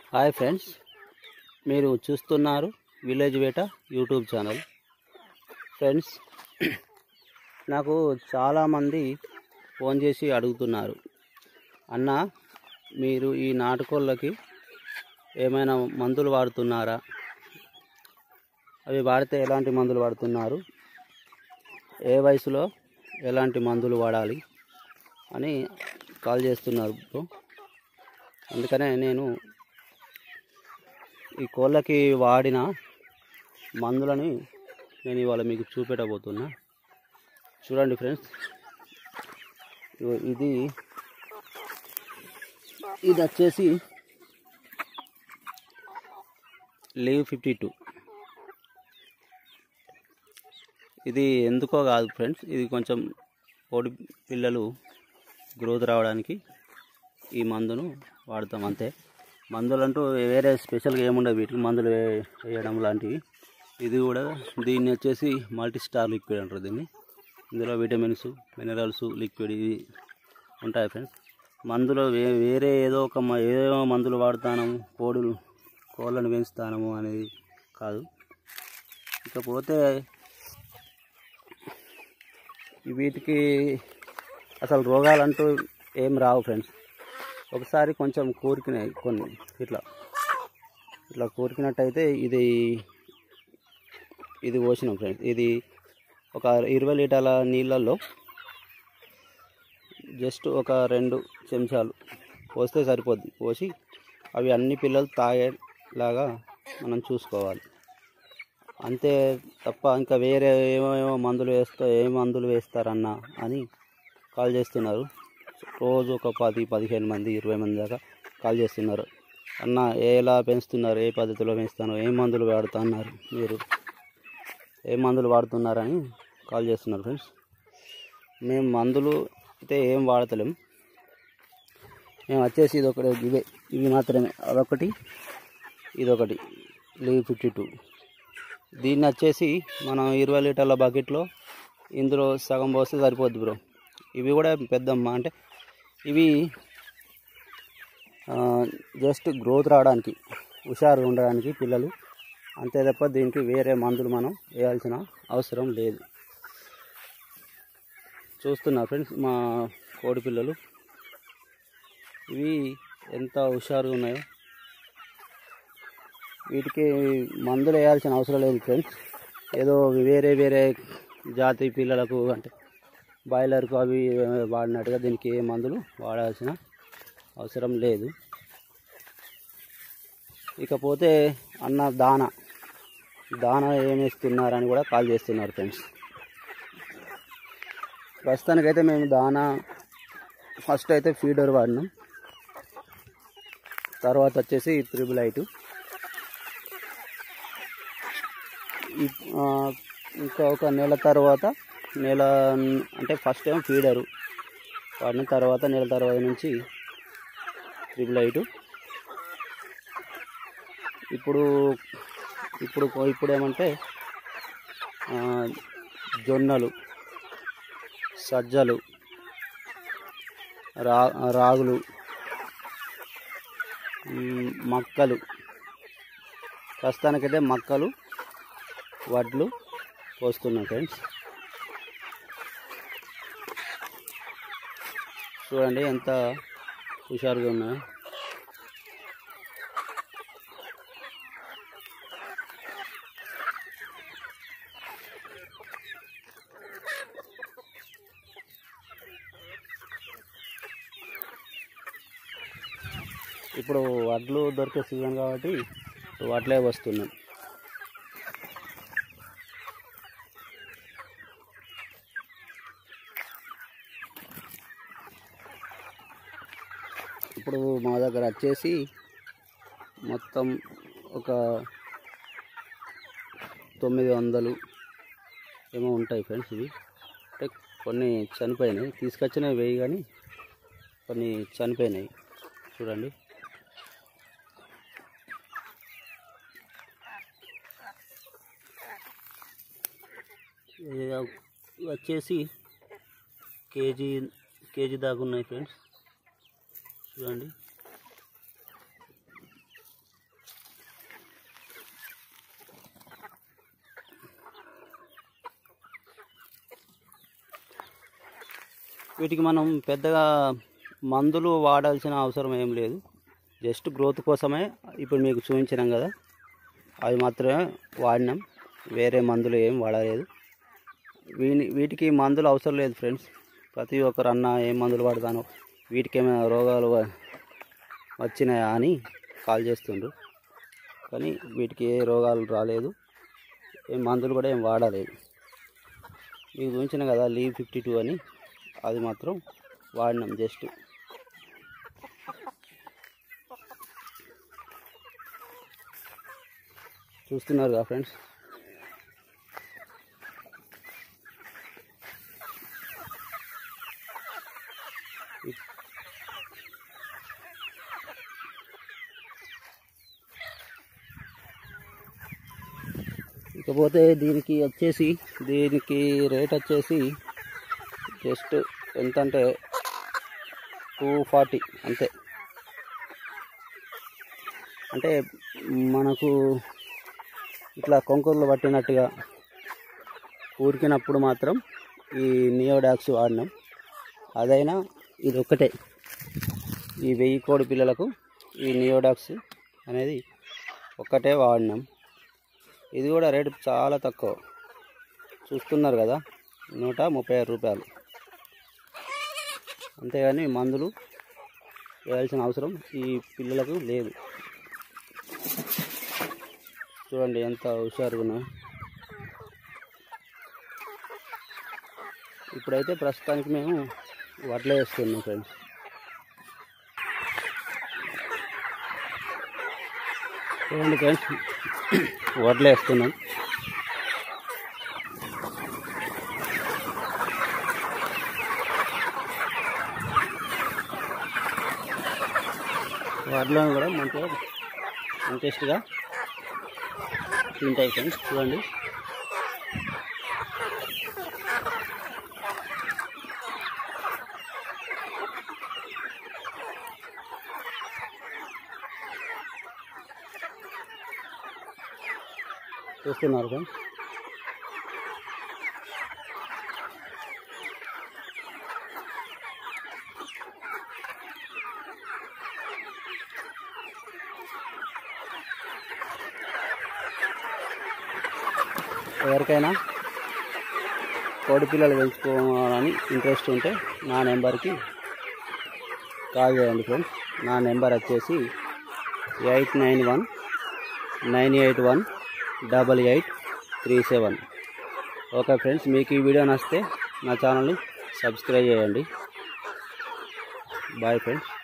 hi friends మీరు చూస్తున్నారు village వేట యూట్యూబ్ ఛానల్ ఫ్రెండ్స్ నాకు చాలామంది ఫోన్ చేసి అడుగుతున్నారు అన్న మీరు ఈ నాటుకోళ్ళకి ఏమైనా మందులు వాడుతున్నారా అవి వాడితే ఎలాంటి మందులు వాడుతున్నారు ఏ వయసులో ఎలాంటి మందులు వాడాలి అని కాల్ చేస్తున్నారు బ్రో అందుకనే నేను ఈ కోళ్ళకి వాడిన మందులని నేను ఇవాళ మీకు చూపెట్టబోతున్నా చూడండి ఫ్రెండ్స్ ఇగో ఇది ఇది వచ్చేసి లీవ్ ఫిఫ్టీ టూ ఇది ఎందుకో కాదు ఫ్రెండ్స్ ఇది కొంచెం కోడి పిల్లలు గ్రోత్ రావడానికి ఈ మందును వాడతాం అంతే మందులు అంటూ వేరే స్పెషల్గా ఏముండవు వీటికి మందులు వే- వేయడం లాంటివి ఇది కూడా దీన్ని వచ్చేసి మల్టీ స్టార్ లిక్విడ్ అంటారు దీన్ని ఇందులో విటమిన్స్ మినరల్స్ లిక్విడ్ ఇవి ఉంటాయి ఫ్రెండ్స్ మందులో వే వేరే ఏదో ఒక మ- ఏదో మందులు వాడుతాము కోడులు కోళ్ళను పెంచుతాము అనేది కాదు ఇకపోతే వీటికి అసలు రోగాలంటూ ఏం రావు ఫ్రెండ్స్ ఒకసారి కొంచెం కూరికినాయి కొన్ని ఇట్లా ఇట్లా కూరికినట్టయితే ఇది ఇది పోసినాం ఫ్రెండ్స్ ఇది ఒక ఇరవై లీటర్ల నీళ్ళల్లో జస్ట్ ఒక రెండు చెంచాలు పోస్తే సరిపోద్ది పోసి అవి అన్ని పిల్లలు తాగేలాగా మనం చూసుకోవాలి అంతే తప్ప ఇంకా వేరే ఏమేమో మందులు వేస్తా ఏ మందులు వేస్తారన్న అని కాల్ చేస్తున్నారు రోజు ఒక పది పదిహేను మంది ఇరవై మంది దాకా కాల్ చేస్తున్నారు అన్న ఎలా పెంచుతున్నారు ఏ పద్ధతిలో పెంచుతాను ఏ మందులు వాడుతున్నారు మీరు ఏ మందులు వాడుతున్నారని కాల్ చేస్తున్నారు ఫ్రెండ్స్ మేము మందులు అయితే ఏం వాడతలేం మేము వచ్చేసి ఇది ఒకటి ఇవే ఇవి మాత్రమే అదొకటి ఇదొకటి లీవ్ ఫిఫ్టీ టూ దీన్ని వచ్చేసి మనం ఇరవై లీటర్ల బకెట్లో ఇందులో సగం పోస్తే సరిపోద్ది బ్రో ఇవి కూడా పెద్దమ్మ అంటే ఇవి జస్ట్ గ్రోత్ రావడానికి హుషారుగా ఉండడానికి పిల్లలు అంతే తప్ప దీనికి వేరే మందులు మనం వేయాల్సిన అవసరం లేదు చూస్తున్నా ఫ్రెండ్స్ మా కోడి పిల్లలు ఇవి ఎంత హుషారుగా ఉన్నాయో వీటికి మందులు వేయాల్సిన అవసరం లేదు ఫ్రెండ్స్ ఏదో వేరే వేరే జాతి పిల్లలకు అంటే బాయిలర్కు అవి వాడినట్టుగా దీనికి ఏ మందులు వాడాల్సిన అవసరం లేదు ఇకపోతే అన్న దాన దాన ఏమి ఇస్తున్నారని కూడా కాల్ చేస్తున్నారు ఫ్రెండ్స్ ప్రస్తుతానికైతే మేము దానా ఫస్ట్ అయితే ఫీడర్ వాడినాం తర్వాత వచ్చేసి త్రిబుల్ ఐటు ఇప్- ఆ, ఇంకా ఒక నెల తర్వాత నెల అంటే ఫస్ట్ ఏమో ఫీడరు వాడిన తర్వాత నెల తర్వాత నుంచి ట్రిపుల్ ఐటు ఇప్పుడు ఇప్పుడు ఇప్పుడు ఏమంటే ఆ, జొన్నలు సజ్జలు రా రాగులు మ్, మక్కలు ప్రస్తుతానికైతే మక్కలు వడ్లు పోస్తున్నాం ఫ్రెండ్స్ చూడండి ఎంత హుషారుగా ఉన్నాయో ఇప్పుడు వడ్లు దొరికే సీజన్ కాబట్టి వడ్లే వస్తున్నాయి ఇప్పుడు మా దగ్గర వచ్చేసి మొత్తం ఒక తొమ్మిది వందలు ఏమో ఉంటాయి ఫ్రెండ్స్ ఇవి అంటే కొన్ని చనిపోయినాయి తీసుకొచ్చినవి వేయి కానీ కొన్ని చనిపోయినాయి చూడండి ఇది వచ్చేసి కేజీ కేజీ దాకా ఉన్నాయి ఫ్రెండ్స్ చూడండి వీటికి మనం పెద్దగా మందులు వాడాల్సిన అవసరం ఏం లేదు జస్ట్ గ్రోత్ కోసమే ఇప్పుడు మీకు చూపించినాం కదా అవి మాత్రమే వాడినాం వేరే మందులు ఏం వాడలేదు వీని వీటికి మందులు అవసరం లేదు ఫ్రెండ్స్ ప్రతి ఒక్కరు అన్న ఏం మందులు వాడతాను వీటికి ఏమైనా రోగాలు వ- వచ్చినాయా అని కాల్ చేస్తుండ్రు కానీ వీటికి ఏ రోగాలు రాలేదు ఏం మందులు కూడా ఏం వాడలేదు మీకు చూపించిన కదా లీవ్ ఫిఫ్టీ టూ అని అది మాత్రం వాడినాం జస్ట్ చూస్తున్నారు కదా ఫ్రెండ్స్ ఇకపోతే దీనికి వచ్చేసి దీనికి రేట్ వచ్చేసి జస్ట్ ఎంత అంటే టూ ఫార్టీ అంతే అంటే మనకు ఇట్లా కొంకర్లు పట్టినట్టుగా ఊరికినప్పుడు మాత్రం ఈ నియోడాక్స్ వాడినాం అదైనా ఇది ఒక్కటే ఈ వెయ్యి కోడి పిల్లలకు ఈ నియోడాక్స్ అనేది ఒక్కటే వాడినాం ఇది కూడా రేటు చాలా తక్కువ చూస్తున్నారు కదా నూట ముప్పై ఆరు రూపాయలు అంతేగాని మందులు వేయాల్సిన అవసరం ఈ పిల్లలకు లేదు చూడండి ఎంత హుషారుగా ఉన్నాయో ఇప్పుడైతే ప్రస్తుతానికి మేము వడ్లు వేస్తున్నాం ఫ్రెండ్స్ చూడండి ఫ్రెండ్స్ వడ్లు వేస్తున్నాం వడ్లను కూడా మంచిగా ఇంట్రెస్ట్గా తింటాయి ఫ్రెండ్స్ చూడండి చూస్తున్నారు ఫ్రెండ్స్ ఎవరికైనా కోడి పిల్లలు పెంచుకోవాలని ఇంట్రెస్ట్ ఉంటే నా నెంబర్కి కాల్ చేయండి ఫ్రెండ్స్ నా నెంబర్ వచ్చేసి eight nine one nine eight one double eight three seven okay friends మీకు ఈ వీడియో నచ్చితే నా ఛానల్ని సబ్స్క్రైబ్ చేయండి బాయ్ ఫ్రెండ్స్